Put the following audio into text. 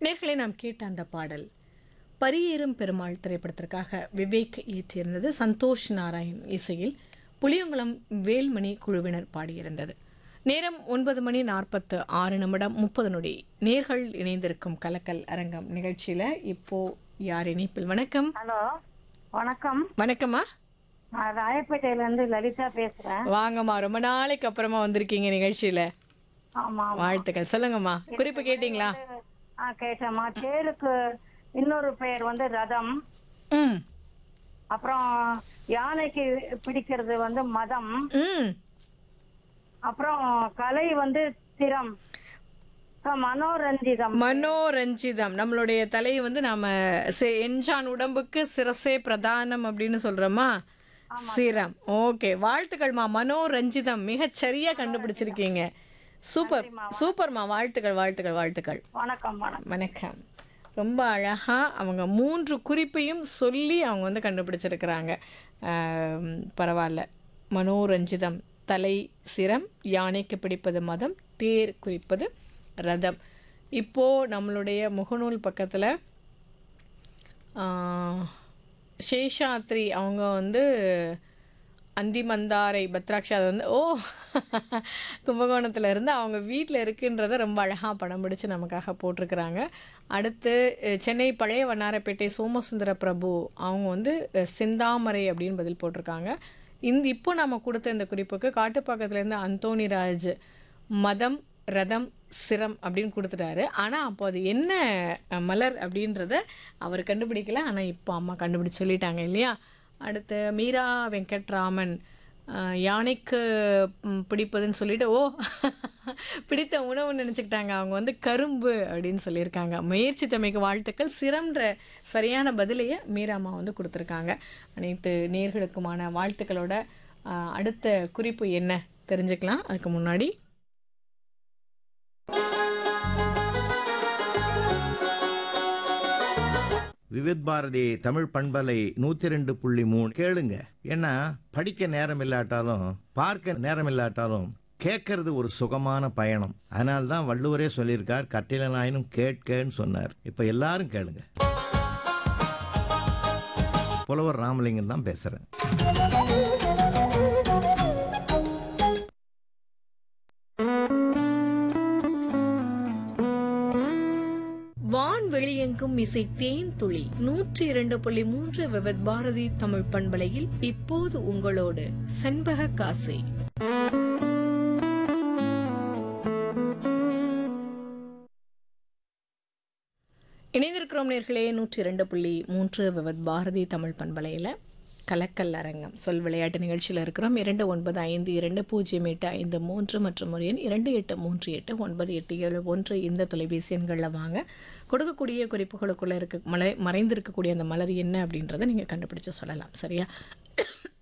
நேர்களை நாம் கேட்ட அந்த பாடல் பரியேறும் பெருமாள் திரைப்படத்திற்காக விவேக் இயற்றியிருந்தது சந்தோஷ் நாராயண் இசையில் புளியங்குளம் வேல்மணி குழுவினர் பாடியிருந்தது நேரம் ஒன்பது மணி நாற்பத்து ஆறு நிமிடம் முப்பது நொடி நேர்கள் இணைந்திருக்கும் கலக்கல் அரங்கம் நிகழ்ச்சியில் இப்போ யார் இணைப்பில் வணக்கம் ஹலோ வணக்கம் வணக்கம்மா நான் ராயப்பேட்டையில இருந்து லலிதா பேசுறேன் வாங்கம்மா ரொம்ப நாளைக்கு அப்புறமா வந்திருக்கீங்க நிகழ்ச்சியில ஆமா வாழ்த்துக்கள் சொல்லுங்கம்மா குறிப்பு கேட்டிங்களா ஆ கேட்டேம்மா தேருக்கு இன்னொரு பெயர் வந்து ரதம் ம் அப்புறம் யானைக்கு பிடிக்கிறது வந்து மதம் ம் அப்புறம் கலை வந்து திறம் அப்புறம் மனோரஞ்சிதம் மனோரஞ்சிதம் நம்மளுடைய தலை வந்து நாம சி- எஞ்சான் உடம்புக்கு சிரசே பிரதானம் அப்படின்னு சொல்றோமா சிரம் ஓகே வாழ்த்துக்கள்மா மனோரஞ்சிதம் மிகச் சரியா கண்டுபிடிச்சிருக்கீங்க சூப்பர் சூப்பர்மா வாழ்த்துக்கள் வாழ்த்துக்கள் வாழ்த்துக்கள் வணக்கம் வணக்கம் வணக்கம் ரொம்ப அழகா அவங்க மூன்று குறிப்பையும் சொல்லி அவங்க வந்து கண்டுபிடிச்சிருக்கிறாங்க ஆம், பரவாயில்ல மனோரஞ்சிதம் தலை சிரம் யானைக்கு பிடிப்பது மதம் தேர் குறிப்பது ரதம் இப்போ நம்மளுடைய முகநூல் பக்கத்தில் சேஷாத்ரி அவங்க வந்து அந்திமந்தாரை பத்ராட்சி அது வந்து ஓ கும்பகோணத்துல இருந்து அவங்க வீட்டில் இருக்குன்றத ரொம்ப அழகாக படம் பிடிச்சு நமக்காக போட்டிருக்கிறாங்க அடுத்து அஹ், சென்னை பழைய வண்ணாரப்பேட்டை சோமசுந்தர பிரபு அவங்க வந்து அஹ், செந்தாமரை அப்படின்னு பதில் போட்டிருக்காங்க இந்த இப்போ நம்ம கொடுத்த இந்த குறிப்புக்கு காட்டுப்பாக்கத்துலேருந்து அந்தோணிராஜ் மதம் ரதம் சிரம் அப்படின்னு கொடுத்துட்டாரு ஆனால் அப்போ அது என்ன அஹ், மலர் அப்படின்றத அவர் கண்டுபிடிக்கல ஆனால் இப்போ அம்மா கண்டுபிடிச்சு சொல்லிட்டாங்க இல்லையா அடுத்து மீரா வெங்கட்ராமன் அஹ், யானைக்கு ம், பிடிப்பதுன்னு சொல்லிட்டு ஓ பிடித்த உணவுன்னு நினச்சிக்கிட்டாங்க அவங்க வந்து கரும்பு அப்படின்னு சொல்லியிருக்காங்க முயற்சி தமைக்கு வாழ்த்துக்கள் சிரம்ன்ற சரியான பதிலையே மீராம்மா வந்து கொடுத்துருக்காங்க அனைத்து நேர்களுக்குமான வாழ்த்துக்களோட அஹ், அடுத்த குறிப்பு என்ன தெரிஞ்சுக்கலாம் அதுக்கு முன்னாடி விவித் பாரதி தமிழ் பண்பலை நூத்தி ரெண்டு புள்ளி மூணு கேளுங்க ஏன்னா படிக்க நேரம் இல்லாட்டாலும் பார்க்க நேரம் இல்லாட்டாலும் கேட்கறது ஒரு சுகமான பயணம் அதனால தான் வள்ளுவரே சொல்லியிருக்கார் கட்டிலனாயினும் கேட்கன்னு சொன்னார் இப்ப எல்லாரும் கேளுங்க புலவர் ராமலிங்கம் தான் பேசுறேன் வான் வெளியெங்கும் இசை தேன் துளி நூற்றி இரண்டு புள்ளி மூன்று விவத் பாரதி தமிழ் பண்பலையில் இப்போது உங்களோடு செண்பக காசை இணைந்திருக்கிறோம் நேர்களே நூற்றி இரண்டு புள்ளி மூன்று விவத் பாரதி தமிழ் பண்பலையில் கலக்கல் அரங்கம் சொல் விளையாட்டு நிகழ்ச்சியில் இருக்கிறோம் இரண்டு ஒன்பது ஐந்து இரண்டு பூஜ்ஜியம் எட்டு ஐந்து மூன்று மற்றும் ஒரு எண் இரண்டு எட்டு மூன்று எட்டு ஒன்பது எட்டு ஏழு ஒன்று இந்த தொலைபேசி எண்களில் வாங்க கொடுக்கக்கூடிய குறிப்புகளுக்குள்ளே இருக்க மலை மறைந்திருக்கக்கூடிய அந்த மலர் என்ன அப்படின்றத நீங்கள் கண்டுபிடிச்சு சொல்லலாம் சரியா